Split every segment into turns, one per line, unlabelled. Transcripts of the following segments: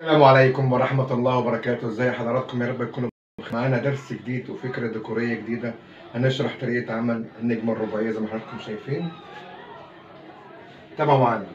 السلام عليكم ورحمة الله وبركاته ازي حضراتكم يا رب تكونوا بخير. معانا درس جديد وفكرة ديكورية جديدة هنشرح طريقة عمل النجمة الرباعية زي ما حضراتكم شايفين تابعوا معانا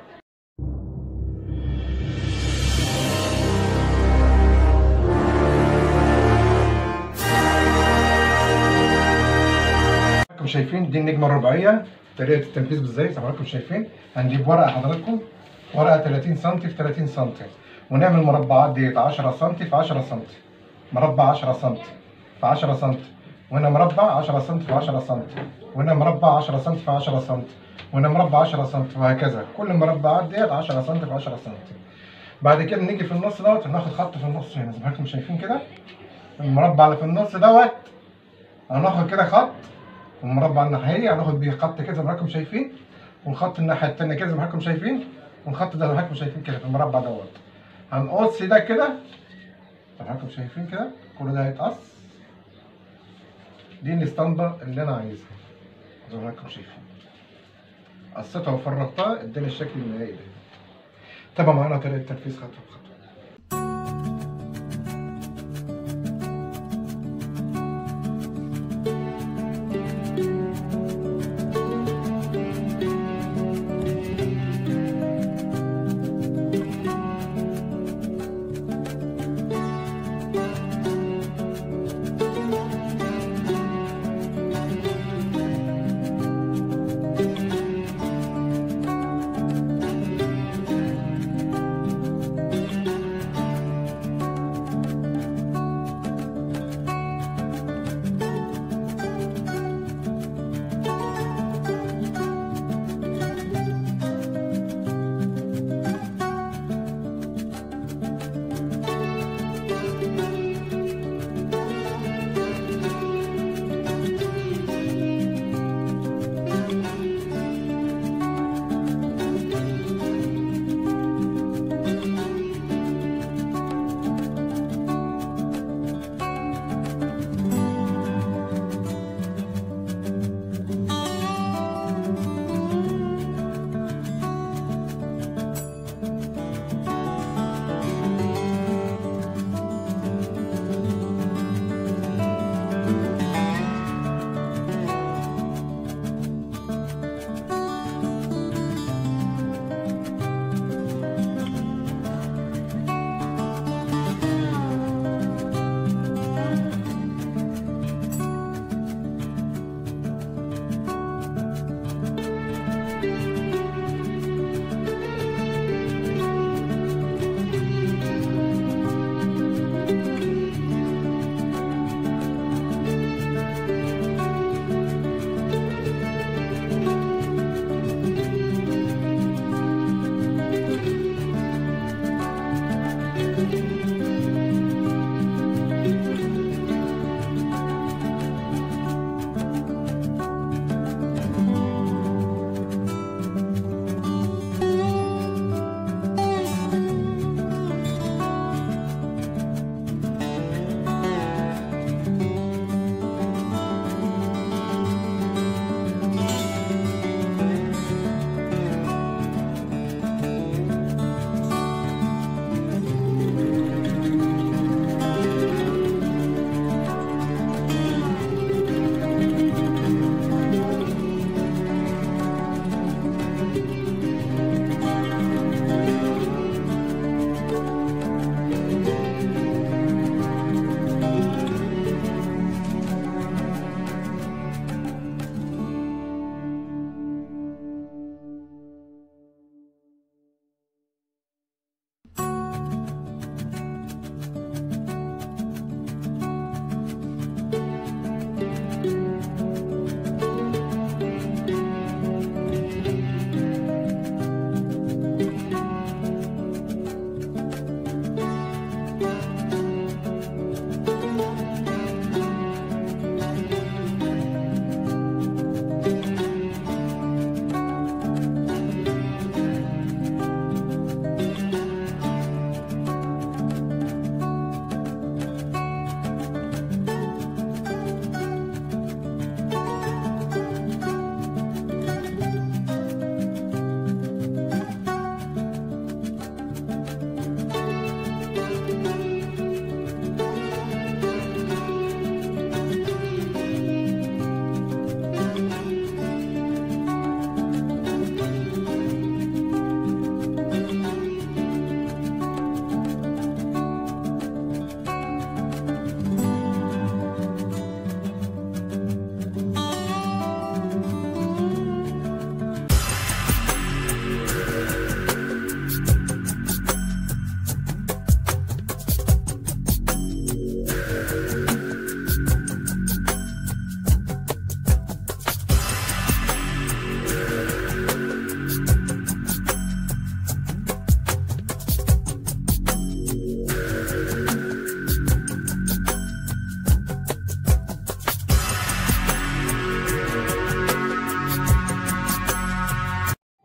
حضراتكم شايفين دي النجمة الرباعية طريقة التنفيذ ازاي زي ما حضراتكم شايفين هنجيب ورقة حضراتكم ورقة 30 سم في 30 سم ونعمل مربعات ديت 10 سم في 10 سم مربع 10 سم في 10 سم وهنا مربع 10 سم في 10 سم وهنا مربع 10 سم في 10 سم وهنا مربع 10 سم وهكذا كل المربعات ديت 10 سم في 10 سم بعد كده نيجي في النص دوت ناخد خط في النص هنا زي ما انتم شايفين كده المربع اللي في النص دوت هناخد كده خط والمربع الناحية هناخد بيه خط كده زي ما انتم شايفين والخط الناحية التانية كده زي ما انتم شايفين والخط ده زي ما انتم شايفين كده في المربع دوت هنقص ده كده زي ما انتم شايفين كده كل ده هيتقص دي الاسطمبة اللي انا عايزها زي ما انتم شايفين قصيتها وفرغتها اداني الشكل النهائي ده تابع معانا طريقة التنفيذ خطوة بخطوة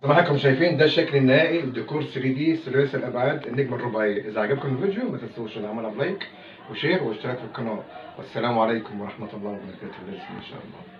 زي ما حضراتكم شايفين ده الشكل النهائي الديكور 3 دي ثلاثي الابعاد النجمه الرباعيه اذا عجبكم الفيديو ما تنسوش العمل لايك وشير واشتراك في القناه والسلام عليكم ورحمه الله وبركاته ان شاء الله